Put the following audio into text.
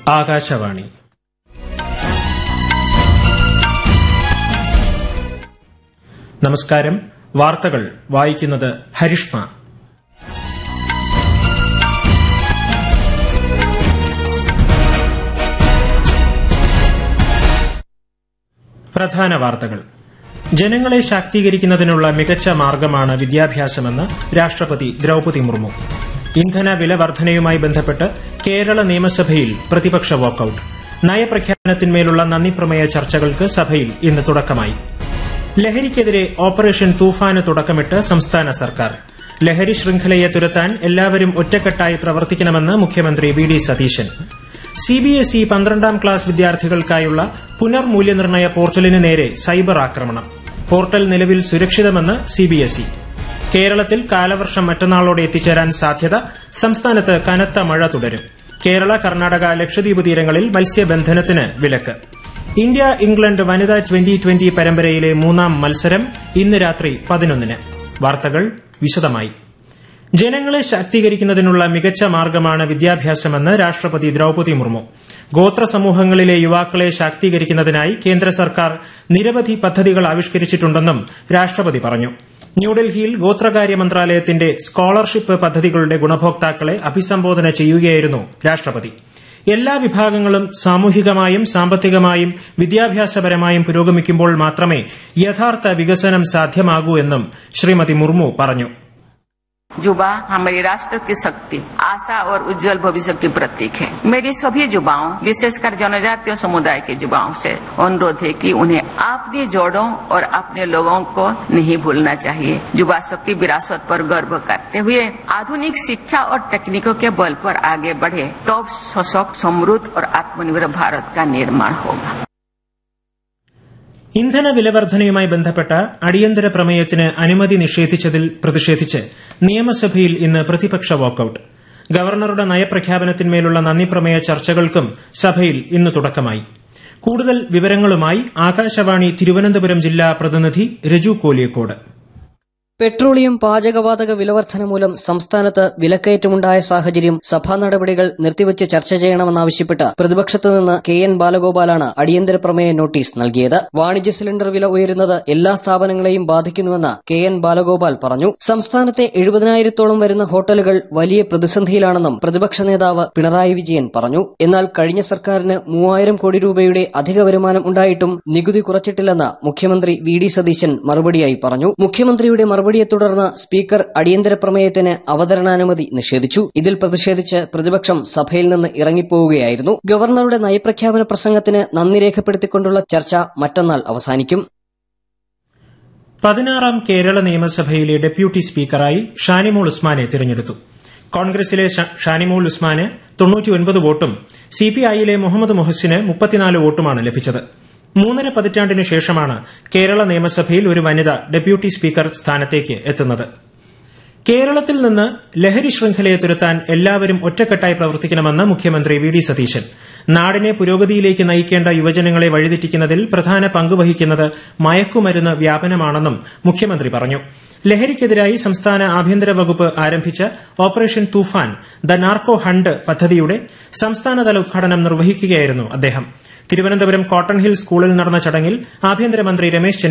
ആകാശവാണി നമസ്കാരം വാർത്തകൾ വായിക്കുന്നത് ഹരിഷ്മ പ്രധാന വാർത്തകൾ ജനങ്ങളെ ശാക്തീകരിക്കുന്നതിനുള്ള മികച്ച മാർഗമാണ് വിദ്യാഭ്യാസമെന്ന് രാഷ്ട്രപതി ദ്രൌപതി മുർമു ഇന്ധന വില വർധനയുമായി ബന്ധപ്പെട്ട് കേരള നിയമസഭയിൽ പ്രതിപക്ഷ വാക്കൌട്ട് നയപ്രഖ്യാപനത്തിന്മേലുള്ള നന്ദിപ്രമേയ ചർച്ചകൾക്ക് സഭയിൽ ഇന്ന് തുടക്കമായി ലഹരിക്കെതിരെ ഓപ്പറേഷൻ തൂഫാന് തുടക്കമിട്ട് സംസ്ഥാന സർക്കാർ ലഹരി ശൃംഖലയെ തുരത്താൻ എല്ലാവരും ഒറ്റക്കെട്ടായി പ്രവർത്തിക്കണമെന്ന് മുഖ്യമന്ത്രി വി ഡി സതീശൻ സിബിഎസ്ഇ പന്ത്രണ്ടാം ക്ലാസ് വിദ്യാർത്ഥികൾക്കായുള്ള പുനർമൂല്യനിർണ്ണയ പോർട്ടലിന് നേരെ സൈബർ ആക്രമണം പോർട്ടൽ നിലവിൽ സുരക്ഷിതമെന്ന് സിബിഎസ്ഇ കേരളത്തിൽ കാലവർഷം മറ്റന്നാളോടെ എത്തിച്ചേരാൻ സാധ്യത സംസ്ഥാനത്ത് കനത്ത മഴ തുടരും കേരള കർണാടക ലക്ഷദ്വീപ് തീരങ്ങളിൽ മത്സ്യബന്ധനത്തിന് വിലക്ക് ഇന്ത്യ ഇംഗ്ലണ്ട് വനിതാ ട്വന്റി ട്വന്റി പരമ്പരയിലെ മൂന്നാം മത്സരം ഇന്ന് രാത്രി പതിനൊന്നിന് വാർത്തകൾ വിശദമായി ജനങ്ങളെ ശാക്തീകരിക്കുന്നതിനുള്ള മികച്ച മാർഗമാണ് വിദ്യാഭ്യാസമെന്ന് രാഷ്ട്രപതി ദ്രൌപതി മുർമു ഗോത്ര സമൂഹങ്ങളിലെ യുവാക്കളെ ശാക്തീകരിക്കുന്നതിനായി കേന്ദ്ര സർക്കാർ നിരവധി പദ്ധതികൾ ആവിഷ്കരിച്ചിട്ടുണ്ടെന്നും രാഷ്ട്രപതി പറഞ്ഞു ന്യൂഡൽഹിയിൽ ഗോത്രകാര്യ മന്ത്രാലയത്തിന്റെ സ്കോളർഷിപ്പ് പദ്ധതികളുടെ ഗുണഭോക്താക്കളെ അഭിസംബോധന ചെയ്യുകയായിരുന്നു രാഷ്ട്രപതി എല്ലാ വിഭാഗങ്ങളും സാമൂഹികമായും സാമ്പത്തികമായും വിദ്യാഭ്യാസപരമായും പുരോഗമിക്കുമ്പോൾ മാത്രമേ യഥാർത്ഥ വികസനം സാധ്യമാകൂ എന്നും ശ്രീമതി മുർമു പറഞ്ഞു युवा हमारे राष्ट्र की शक्ति आशा और उज्जवल भविष्य की प्रतीक है मेरी सभी युवाओं विशेषकर जनजातीय समुदाय के युवाओं से अनुरोध है कि उन्हें अपनी जोड़ों और अपने लोगों को नहीं भूलना चाहिए युवा शक्ति विरासत पर गर्व करते हुए आधुनिक शिक्षा और तकनीकों के बल पर आगे बढ़े तब सशक्त समृद्ध और आत्मनिर्भर भारत का निर्माण होगा ഇന്ധന വിലവർധനയുമായി ബന്ധപ്പെട്ട അടിയന്തര പ്രമേയത്തിന് അനുമതി നിഷേധിച്ചതിൽ പ്രതിഷേധിച്ച് നിയമസഭയിൽ ഇന്ന് പ്രതിപക്ഷ വാക്കൌട്ട് ഗവർണറുടെ നയപ്രഖ്യാപനത്തിന്മേലുള്ള നന്ദിപ്രമേയ ചർച്ചകൾക്കും സഭയിൽ ഇന്ന് തുടക്കമായി കൂടുതൽ വിവരങ്ങളുമായി ആകാശവാണി തിരുവനന്തപുരം ജില്ലാ പ്രതിനിധി രജു കോലിയക്കോട് പെട്രോളിയം പാചകവാതക വിലവർധന മൂലം സംസ്ഥാനത്ത് വിലക്കയറ്റമുണ്ടായ സാഹചര്യം സഭാ നടപടികൾ നിർത്തിവച്ച് ചർച്ച ചെയ്യണമെന്നാവശ്യപ്പെട്ട് പ്രതിപക്ഷത്ത് നിന്ന് കെ എൻ ബാലഗോപാലാണ് അടിയന്തര പ്രമേയ നോട്ടീസ് നൽകിയത് വാണിജ്യ സിലിണ്ടർ വില ഉയരുന്നത് എല്ലാ സ്ഥാപനങ്ങളെയും ബാധിക്കുന്നുവെന്ന് കെ എൻ ബാലഗോപാൽ പറഞ്ഞു സംസ്ഥാനത്തെ എഴുപതിനായിരത്തോളം വരുന്ന ഹോട്ടലുകൾ വലിയ പ്രതിസന്ധിയിലാണെന്നും പ്രതിപക്ഷ നേതാവ് പിണറായി വിജയൻ പറഞ്ഞു എന്നാൽ കഴിഞ്ഞ സർക്കാരിന് മൂവായിരം കോടി രൂപയുടെ അധിക വരുമാനം ഉണ്ടായിട്ടും നികുതി കുറച്ചിട്ടില്ലെന്ന് മുഖ്യമന്ത്രി വി ഡി സതീശൻ മറുപടിയായി പറഞ്ഞു മുഖ്യമന്ത്രിയുടെ മറുപടിയെ തുടർന്ന് സ്പീക്കർ അടിയന്തര പ്രമേയത്തിന് അവതരണാനുമതി നിഷേധിച്ചു ഇതിൽ പ്രതിഷേധിച്ച് പ്രതിപക്ഷം സഭയിൽ നിന്ന് ഇറങ്ങിപ്പോവുകയായിരുന്നു ഗവർണറുടെ നയപ്രഖ്യാപന പ്രസംഗത്തിന് നന്ദി രേഖപ്പെടുത്തിക്കൊണ്ടുള്ള ചർച്ച മറ്റന്നാൾ അവസാനിക്കും പതിനാറാം കേരള നിയമസഭയിലെ ഡെപ്യൂട്ടി സ്പീക്കറായി ഷാനിമോൾ ഉസ്മാനെ തിരഞ്ഞെടുത്തു കോൺഗ്രസിലെ ഷാനിമോൾ ഉസ്മാന് തൊണ്ണൂറ്റിയൊൻപത് വോട്ടും സിപിഐയിലെ മുഹമ്മദ് മുഹസിന് മുപ്പത്തിനാല് വോട്ടുമാണ് ലഭിച്ചത് മൂന്നര പതിറ്റാണ്ടിനു ശേഷമാണ് കേരള നിയമസഭയിൽ ഒരു വനിത ഡെപ്യൂട്ടി സ്പീക്കർ സ്ഥാനത്തേക്ക് എത്തുന്നത് കേരളത്തിൽ നിന്ന് ലഹരി ശൃംഖലയെ തുരത്താൻ എല്ലാവരും ഒറ്റക്കെട്ടായി പ്രവർത്തിക്കണമെന്ന് മുഖ്യമന്ത്രി വി ഡി സതീശൻ നാടിനെ പുരോഗതിയിലേക്ക് നയിക്കേണ്ട യുവജനങ്ങളെ വഴിതെറ്റിക്കുന്നതിൽ പ്രധാന പങ്കുവഹിക്കുന്നത് മയക്കുമരുന്ന് വ്യാപനമാണെന്നും മുഖ്യമന്ത്രി പറഞ്ഞു ലഹരിക്കെതിരായി സംസ്ഥാന ആഭ്യന്തര വകുപ്പ് ആരംഭിച്ച operation Toofan the narco hunt പദ്ധതിയുടെ സംസ്ഥാനതല ഉദ്ഘാടനം നിർവഹിക്കുകയായിരുന്നു അദ്ദേഹം തിരുവനന്തപുരം കോട്ടൺ ഹിൽ സ്കൂളിൽ നടന്ന ചടങ്ങിൽ ആഭ്യന്തരമന്ത്രി രമേശ്